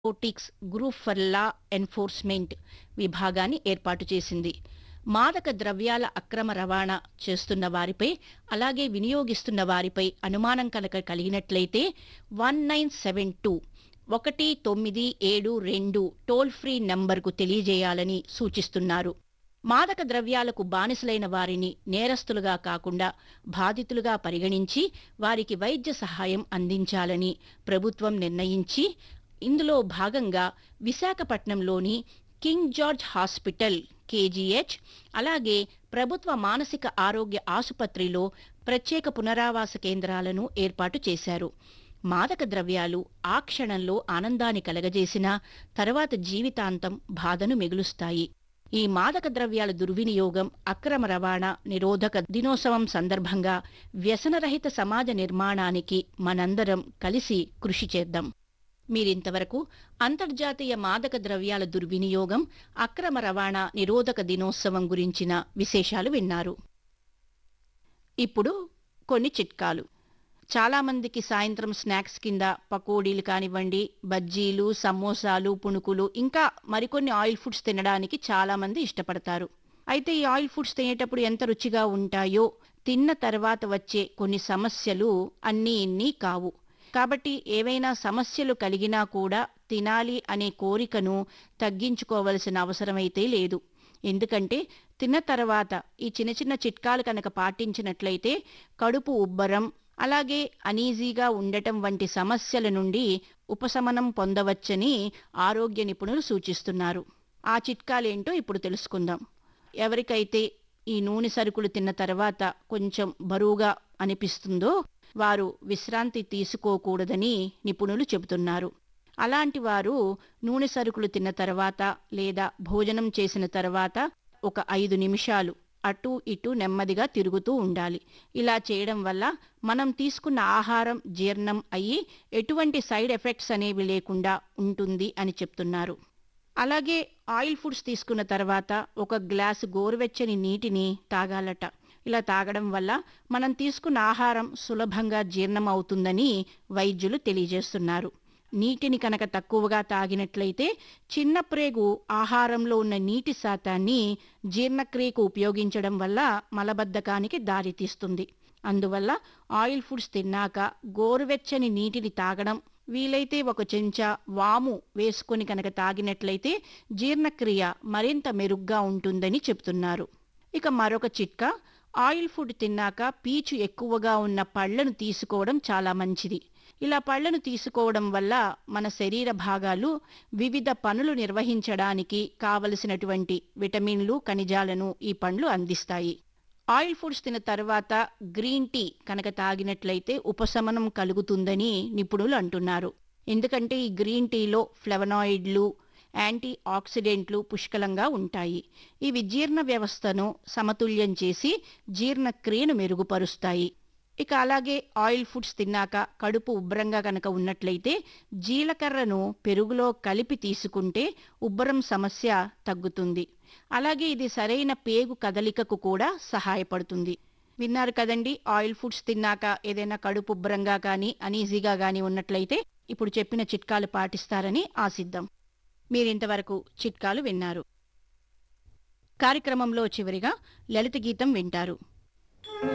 narcotics group for law enforcement విభాగాన్ని ఏర్పాటు చేసింది మాదక ద్రవ్యాల అక్రమ రవాణా చేస్తున్న వారిపై అలాగే వినియోగిస్తున్న వారిపై అనుమానం కనుక కలిగినట్లయితే వన్ నైన్ సెవెన్ టూ ఒకటి తొమ్మిది ఏడు రెండు టోల్ ఫ్రీ నంబర్కు తెలియజేయాలని సూచిస్తున్నారు మాదక ద్రవ్యాలకు బానిసలైన వారిని నేరస్తులుగా కాకుండా బాధితులుగా పరిగణించి వారికి వైద్య సహాయం అందించాలని ప్రభుత్వం నిర్ణయించి ఇందులో భాగంగా విశాఖపట్నంలోని కింగ్ జార్జ్ హాస్పిటల్ కేజీహెచ్ అలాగే ప్రభుత్వ మానసిక ఆరోగ్య ఆసుపత్రిలో ప్రత్యేక పునరావాస కేంద్రాలను ఏర్పాటు చేశారు మాదక ద్రవ్యాలు ఆ క్షణంలో ఆనందాన్ని కలగజేసినా తర్వాత జీవితాంతం బాధను మిగులుస్తాయి ఈ మాదక ద్రవ్యాల దుర్వినియోగం అక్రమ రవాణా నిరోధక దినోత్సవం సందర్భంగా వ్యసనరహిత సమాజ నిర్మాణానికి మనందరం కలిసి కృషి చేద్దాం మీరింతవరకు అంతర్జాతీయ మాదక ద్రవ్యాల దుర్వినియోగం అక్రమ రవాణా నిరోధక దినోత్సవం గురించిన విశేషాలు విన్నారు ఇప్పుడు కొన్ని చిట్కాలు చాలా మందికి సాయంత్రం స్నాక్స్ కింద పకోడీలు కానివ్వండి బజ్జీలు సమోసాలు పుణుకులు ఇంకా మరికొన్ని ఆయిల్ ఫుడ్స్ తినడానికి చాలా మంది ఇష్టపడతారు అయితే ఈ ఆయిల్ ఫుడ్స్ తినేటప్పుడు ఎంత రుచిగా ఉంటాయో తిన్న తర్వాత వచ్చే కొన్ని సమస్యలు అన్నీ ఇన్ని కావు కాబట్టి ఏవైనా సమస్యలు కలిగినా కూడా తినాలి అనే కోరికను తగ్గించుకోవలసిన అవసరమైతే లేదు ఎందుకంటే తిన్న తర్వాత ఈ చిన్న చిన్న చిట్కాలు కనుక పాటించినట్లయితే కడుపు ఉబ్బరం అలాగే అనీజీగా ఉండటం వంటి సమస్యల నుండి ఉపశమనం పొందవచ్చని ఆరోగ్య నిపుణులు సూచిస్తున్నారు ఆ చిట్కాలేంటో ఇప్పుడు తెలుసుకుందాం ఎవరికైతే ఈ నూనె సరుకులు తిన్న తర్వాత కొంచెం బరువుగా అనిపిస్తుందో వారు విశ్రాంతి తీసుకోకూడదని నిపుణులు చెబుతున్నారు అలాంటి వారు నూనె సరుకులు తిన్న తర్వాత లేదా భోజనం చేసిన తర్వాత ఒక ఐదు నిమిషాలు అటు ఇటు నెమ్మదిగా తిరుగుతూ ఉండాలి ఇలా చేయడం వల్ల మనం తీసుకున్న ఆహారం జీర్ణం అయ్యి ఎటువంటి సైడ్ ఎఫెక్ట్స్ అనేవి లేకుండా ఉంటుంది అని చెప్తున్నారు అలాగే ఆయిల్ ఫుడ్స్ తీసుకున్న తర్వాత ఒక గ్లాసు గోరువెచ్చని నీటిని తాగాలట ఇలా తాగడం వల్ల మనం తీసుకున్న ఆహారం సులభంగా జీర్ణం అవుతుందని వైద్యులు తెలియజేస్తున్నారు నీటిని కనుక తక్కువగా తాగినట్లయితే చిన్న ప్రేగు ఆహారంలో ఉన్న నీటి శాతాన్ని జీర్ణక్రియకు ఉపయోగించడం వల్ల మలబద్ధకానికి దారితీస్తుంది అందువల్ల ఆయిల్ ఫుడ్స్ తిన్నాక గోరువెచ్చని నీటిని తాగడం వీలైతే ఒక చెంచా వాము వేసుకొని కనుక తాగినట్లయితే జీర్ణక్రియ మరింత మెరుగ్గా ఉంటుందని చెప్తున్నారు ఇక మరొక చిట్కా ఆయిల్ ఫుడ్ తిన్నాక పీచు ఎక్కువగా ఉన్న పళ్లను తీసుకోవడం చాలా మంచిది ఇలా పళ్లను తీసుకోవడం వల్ల మన శరీర భాగాలు వివిధ పనులు నిర్వహించడానికి కావలసినటువంటి విటమిన్లు ఖనిజాలను ఈ పండ్లు అందిస్తాయి ఆయిల్ ఫుడ్స్ తిన్న తర్వాత గ్రీన్ టీ కనుక తాగినట్లయితే ఉపశమనం కలుగుతుందని నిపుణులు అంటున్నారు ఎందుకంటే ఈ గ్రీన్ టీలో ఫ్లెవనాయిడ్లు యాంటీ ఆక్సిడెంట్లు పుష్కలంగా ఉంటాయి ఇవి జీర్ణ వ్యవస్థను సమతుల్యం చేసి జీర్ణక్రియను మెరుగుపరుస్తాయి ఇక అలాగే ఆయిల్ ఫుడ్స్ తిన్నాక కడుపు ఉబ్బరంగా కనుక ఉన్నట్లయితే జీలకర్రను పెరుగులో కలిపి తీసుకుంటే ఉబ్బరం సమస్య తగ్గుతుంది అలాగే ఇది సరైన పేగు కదలికకు కూడా సహాయపడుతుంది విన్నారు కదండి ఆయిల్ ఫుడ్స్ తిన్నాక ఏదైనా కడుపు ఉబ్బరంగా కానీ అనీజీగా కానీ ఉన్నట్లయితే ఇప్పుడు చెప్పిన చిట్కాలు పాటిస్తారని ఆశిద్దాం మీరింతవరకు చిట్కాలు విన్నారు కార్యక్రమంలో చివరిగా లలిత గీతం వింటారు